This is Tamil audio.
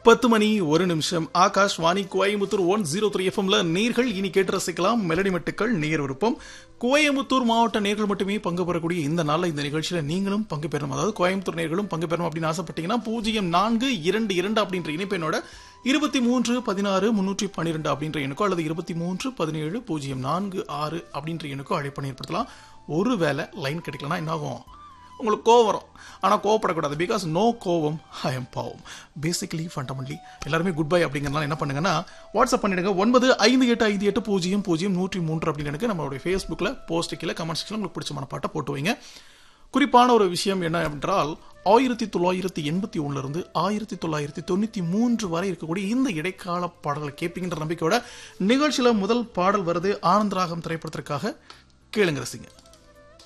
பத்து மணி ஒரு நிமிஷம் Akashvani Coimbatore one zero three எஃப்எம்ல நேர்கள் இனி கேட்டு ரசிக்கலாம் மெலடி மெட்டுக்கள் நேர் விருப்பம் கோயம்புத்தூர் மாவட்ட நேர்கள் மட்டுமே பங்கு பெறக்கூடிய இந்த நாள்ல இந்த நிகழ்ச்சியில நீங்களும் பங்கு பெறணும் அதாவது கோயம்புத்தூர் நேர்களும் பங்கு பெறணும் அப்படின்னு ஆசைப்பட்டீங்கன்னா பூஜ்ஜியம் நான்கு இரண்டு இரண்டு அப்படின்ற இணைப்பெண்ணோட இருபத்தி மூன்று பதினாறு முன்னூற்றி பன்னிரெண்டு அப்படின்ற எண்ணுக்கோ அல்லது இருபத்தி மூன்று பதினேழு பூஜ்ஜியம் நான்கு ஆறு அப்படின்ற எண்ணுக்கோ அழைப்பு ஏற்படுத்தலாம் ஒருவேளை லைன் கிடைக்கலனா என்ன ஆகும் உங்களுக்கு கோவம் வரும் ஆனால் கோவப்படக்கூடாது பிகாஸ் நோ கோவம் ஐ எம் பாவம் பேசிக்கலி ஃபண்டமெண்ட்லி எல்லாருமே குட் பை அப்படிங்கிறனால என்ன பண்ணுங்கன்னா வாட்ஸ்அப் பண்ணிடுங்க ஒன்பது ஐந்து எட்டு ஐந்து எட்டு பூஜ்ஜியம் பூஜ்ஜியம் நூற்றி மூன்று அப்படின்னு எனக்கு நம்மளுடைய ஃபேஸ்புக்கில் போஸ்ட் கீழே கமெண்ட் செக்ஷனில் உங்களுக்கு பிடிச்சமான பாட்டை போட்டு வைங்க குறிப்பான ஒரு விஷயம் என்ன என்றால் ஆயிரத்தி தொள்ளாயிரத்தி எண்பத்தி ஒன்னுலேருந்து ஆயிரத்தி தொள்ளாயிரத்தி தொண்ணூற்றி மூன்று வரை இருக்கக்கூடிய இந்த இடைக்கால பாடல்களை கேட்பீங்கன்ற நம்பிக்கையோட நிகழ்ச்சியில் முதல் பாடல் வருது ஆனந்தராகம் திரைப்படத்திற்காக கேளுங்க ரசிங்க